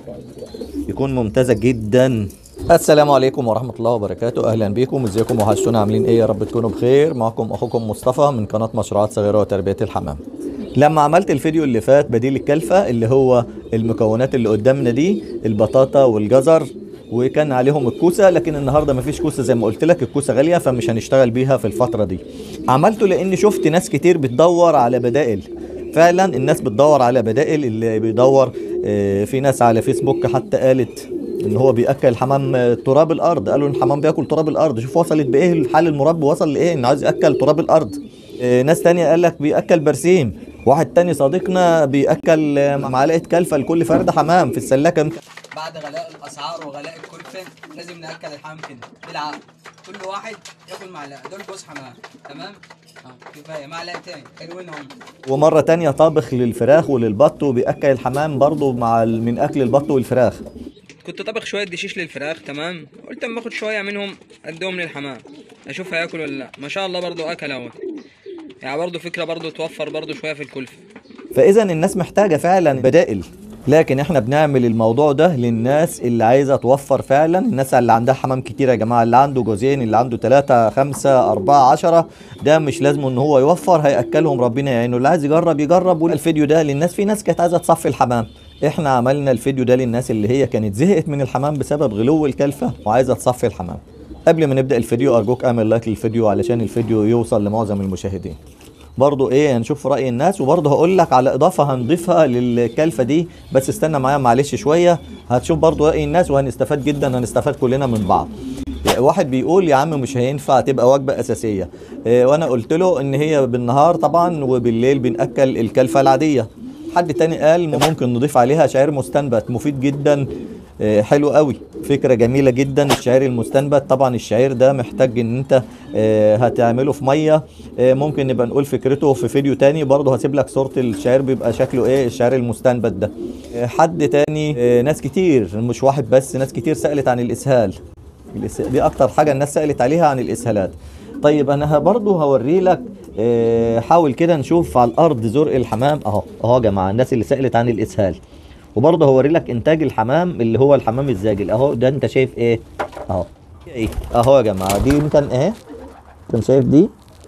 يكون ممتازة جدا السلام عليكم ورحمة الله وبركاته أهلا بكم ازيكم وحشتونا عاملين ايه يا رب تكونوا بخير معكم أخوكم مصطفى من قناة مشروعات صغيرة وتربية الحمام لما عملت الفيديو اللي فات بديل الكلفة اللي هو المكونات اللي قدامنا دي البطاطا والجزر وكان عليهم الكوسة لكن النهاردة مفيش كوسة زي ما قلت لك الكوسة غالية فمش هنشتغل بيها في الفترة دي عملته لأني شفت ناس كتير بتدور على بدائل فعلا الناس بتدور على بدائل اللي بيدور آه، في ناس على فيسبوك حتى قالت ان هو بياكل الحمام آه، تراب الارض قالوا ان الحمام بياكل تراب الارض شوف وصلت بايه الحال المربي وصل لايه انه عايز ياكل تراب الارض آه، ناس تانية قال لك بياكل برسيم واحد تاني صديقنا بياكل آه، معلقه كلفه لكل فرد حمام في السلاكه بعد غلاء الاسعار وغلاء الكلفه لازم ناكل الحمام كده بالعقل كل واحد ياكل معلقه دول جوز حمام تمام اه كفايه معلقتين حلوين هم ومرة تانية طابخ للفراخ وللبط وبيأكل الحمام برضه مع ال- من أكل البط والفراخ كنت طبخ شويه دشيش للفراخ تمام قلت اما اخد شويه منهم اديهم للحمام اشوف هياكل ولا لا ما شاء الله برضو اكل اهو يعني برضو فكره برضو توفر برضو شويه في الكلفه فإذا الناس محتاجة فعلا بدائل لكن احنا بنعمل الموضوع ده للناس اللي عايزة توفر فعلا الناس اللي عندها حمام كتير يا جماعة اللي عنده جوزين اللي عنده ثلاثة خمسة أربعة عشرة ده مش لازم ان هو يوفر هيأكلهم ربنا يعينه اللي عايز يجرب يجرب والفيديو ده للناس في ناس كانت عايزة تصفي الحمام احنا عملنا الفيديو ده للناس اللي هي كانت زهقت من الحمام بسبب غلو الكلفة وعايزة تصفي الحمام قبل ما نبدأ الفيديو أرجوك اعمل لايك للفيديو علشان الفيديو يوصل لمعظم المشاهدين برضو ايه هنشوف رأي الناس وبرضو هقول لك على اضافة هنضيفها للكلفة دي بس استنى معايا معلش شوية هتشوف برضو رأي الناس وهنستفاد جدا هنستفاد كلنا من بعض واحد بيقول يا عم مش هينفع تبقى وجبة أساسية إيه، وانا قلت له ان هي بالنهار طبعا وبالليل بنأكل الكلفة العادية حد تاني قال ممكن نضيف عليها شعير مستنبت مفيد جدا آه، حلو قوي فكرة جميلة جدا الشعير المستنبت طبعا الشعير ده محتاج ان انت آه، هتعمله في مية آه، ممكن نبقى نقول فكرته في فيديو تاني برضه هسيب لك صورة الشعير بيبقى شكله ايه الشعير المستنبت ده آه، حد تاني آه، ناس كتير مش واحد بس ناس كتير سألت عن الاسهال الإس- دي اكتر حاجة الناس سألت عليها عن الاسهالات طيب انا ه- برضه هوري لك آه، حاول كده نشوف على الارض زرق الحمام اهو اهو يا جماعه الناس اللي سالت عن الاسهال وبرضه هوري لك انتاج الحمام اللي هو الحمام الزاجل اهو ده انت شايف ايه اهو ايه اهو يا جماعه دي يمكن ايه انت شايف دي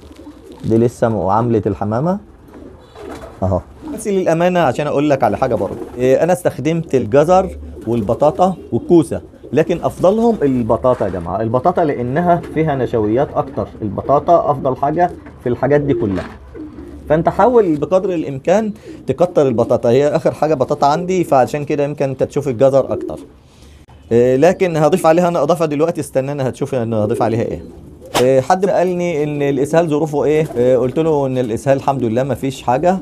دي لسه م- عامله الحمامه اهو بس للامانه عشان اقول لك على حاجه برضه إيه انا استخدمت الجزر والبطاطا والكوسه لكن افضلهم البطاطا يا جماعه البطاطا لانها فيها نشويات اكتر البطاطا افضل حاجه في الحاجات دي كلها فانت حاول بقدر الامكان تكتر البطاطا هي اخر حاجه بطاطا عندي فعشان كده يمكن انت تشوف الجزر اكتر إيه، لكن هضيف عليها انا اضافه دلوقتي استناني هتشوف انا هضيف عليها ايه إيه، حد قالني ان الاسهال ظروفه ايه إيه، قلت له ان الاسهال الحمد لله ما فيش حاجه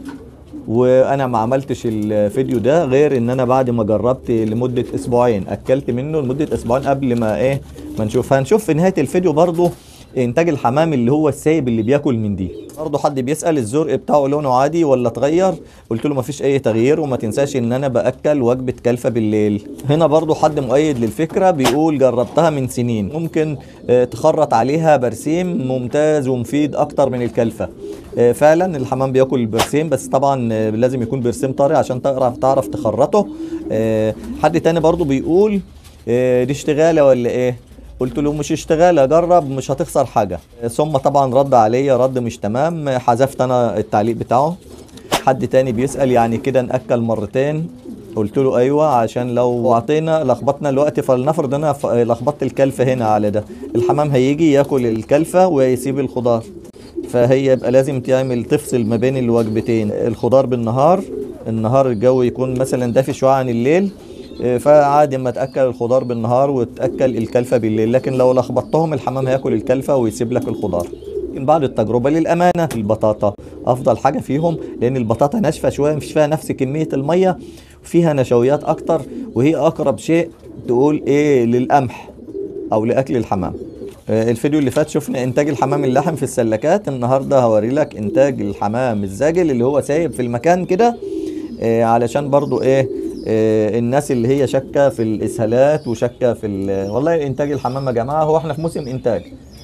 وانا ما عملتش الفيديو ده غير ان انا بعد ما جربت لمده اسبوعين اكلت منه لمده اسبوعين قبل ما ايه ما نشوف هنشوف في نهايه الفيديو برضه انتاج الحمام اللي هو السايب اللي بياكل من دي برضه حد بيسال الزرق بتاعه لونه عادي ولا اتغير قلت له مفيش اي تغيير وما تنساش ان انا باكل وجبه كلفه بالليل هنا برضه حد مؤيد للفكره بيقول جربتها من سنين ممكن آه، تخرط عليها برسيم ممتاز ومفيد اكتر من الكلفه آه، فعلا الحمام بياكل البرسيم بس طبعا آه، لازم يكون برسيم طري عشان تعرف تعرف تخرطه آه، حد تاني برضه بيقول آه، دي اشتغاله ولا ايه قلت له مش اشتغال جرب مش هتخسر حاجه ثم طبعا رد عليا رد مش تمام حذفت انا التعليق بتاعه حد تاني بيسال يعني كده ناكل مرتين قلت له ايوه عشان لو اعطينا لخبطنا الوقت فلنفرض انا ف- لخبطت الكلفه هنا على ده الحمام هيجي ياكل الكلفه ويسيب الخضار فهي يبقى لازم تعمل تفصل ما بين الوجبتين الخضار بالنهار النهار الجو يكون مثلا دافي شويه عن الليل إيه، فعادي اما تاكل الخضار بالنهار وتاكل الكلفه بالليل لكن لو لخبطتهم الحمام هياكل الكلفه ويسيب لك الخضار لكن بعد التجربه للامانه البطاطا افضل حاجه فيهم لان البطاطا ناشفه شويه مش فيها نفس كميه الميه وفيها نشويات اكتر وهي اقرب شيء تقول ايه للقمح او لاكل الحمام آه، الفيديو اللي فات شفنا انتاج الحمام اللحم في السلكات النهارده هوري لك انتاج الحمام الزاجل اللي هو سايب في المكان كده آه، علشان برضو ايه آه، الناس اللي هي شاكه في الاسهالات وشاكه في ال- والله انتاج الحمام يا جماعه هو احنا في موسم انتاج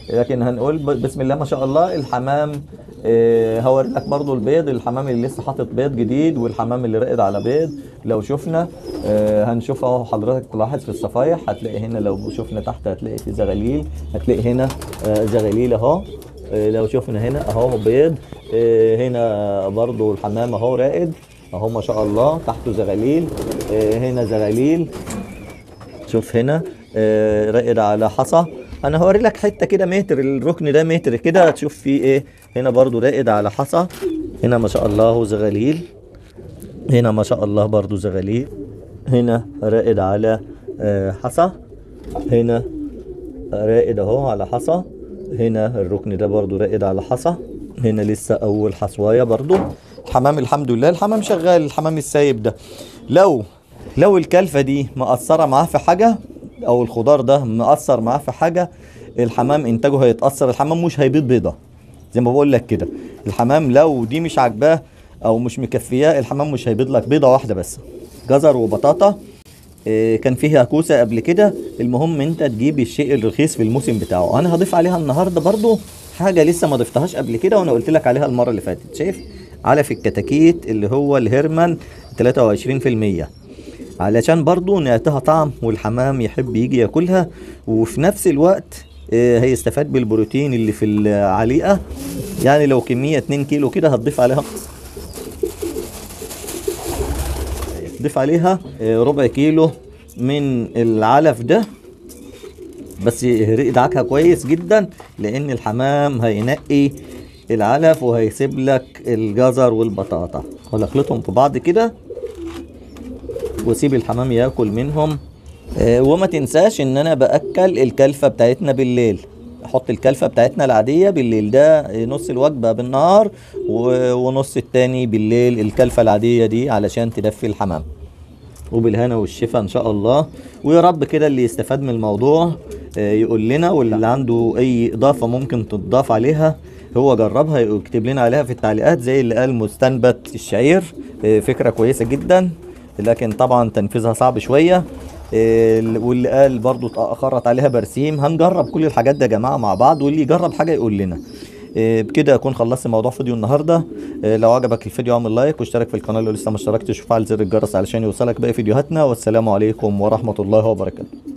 لكن هنقول ب- بسم الله ما شاء الله الحمام آه، هوري لك برضو البيض الحمام اللي لسه حاطط بيض جديد والحمام اللي راقد على بيض لو شفنا آه، هنشوف اهو حضرتك تلاحظ في الصفايح هتلاقي هنا لو شفنا تحت هتلاقي في زغاليل هتلاقي هنا آه، زغاليل اهو آه، لو شفنا هنا اهو بيض آه، هنا برضو الحمام اهو راقد اهو ما شاء الله تحته زغاليل آه، هنا زغاليل شوف هنا آه، راقد على حصى انا هوري لك حته كده متر الركن ده متر كده تشوف فيه ايه هنا برضو راقد على حصى هنا ما شاء الله هو زغاليل هنا ما شاء الله برضو زغاليل هنا راقد على آه، حصى هنا راقد اهو على حصى هنا الركن ده برضو راقد على حصى هنا لسه اول حصوايه برضو الحمام الحمد لله الحمام شغال الحمام السايب ده لو لو الكلفه دي مأثره معاه في حاجه او الخضار ده مأثر معاه في حاجه الحمام انتاجه هيتأثر الحمام مش هيبيض بيضه زي ما بقول لك كده الحمام لو دي مش عاجباه او مش مكفياه الحمام مش هيبيض لك بيضه واحده بس جزر وبطاطا إيه، كان فيها كوسه قبل كده المهم انت تجيب الشيء الرخيص في الموسم بتاعه انا هضيف عليها النهارده برضو حاجه لسه ما ضفتهاش قبل كده وانا قلت لك عليها المره اللي فاتت شايف علف الكتاكيت اللي هو الهرمان 23% علشان برضو نعطيها طعم والحمام يحب يجي ياكلها وفي نفس الوقت آه، هيستفاد بالبروتين اللي في العليقه يعني لو كميه 2 كيلو كده هتضيف عليها ضيف عليها آه، ربع كيلو من العلف ده بس ادعكها كويس جدا لان الحمام هينقي العلف وهيسيب لك الجزر والبطاطا هنخلطهم في بعض كده وسيب الحمام ياكل منهم آه، وما تنساش ان انا باكل الكلفه بتاعتنا بالليل احط الكلفه بتاعتنا العاديه بالليل ده نص الوجبه بالنهار و- ونص التاني بالليل الكلفه العاديه دي علشان تدفي الحمام وبالهنا والشفا ان شاء الله ويا رب كده اللي يستفاد من الموضوع آه، يقول لنا واللي عنده اي اضافه ممكن تضاف عليها هو جربها يكتب لنا عليها في التعليقات زي اللي قال مستنبت الشعير آه، فكره كويسه جدا لكن طبعا تنفيذها صعب شويه آه، واللي قال برضو اتأخرت عليها برسيم هنجرب كل الحاجات دي يا جماعه مع بعض واللي يجرب حاجه يقول لنا آه، بكده اكون خلصت موضوع فيديو النهارده آه، لو عجبك الفيديو اعمل لايك واشترك في القناه لو لسه ما اشتركتش وفعل زر الجرس علشان يوصلك باقي فيديوهاتنا والسلام عليكم ورحمه الله وبركاته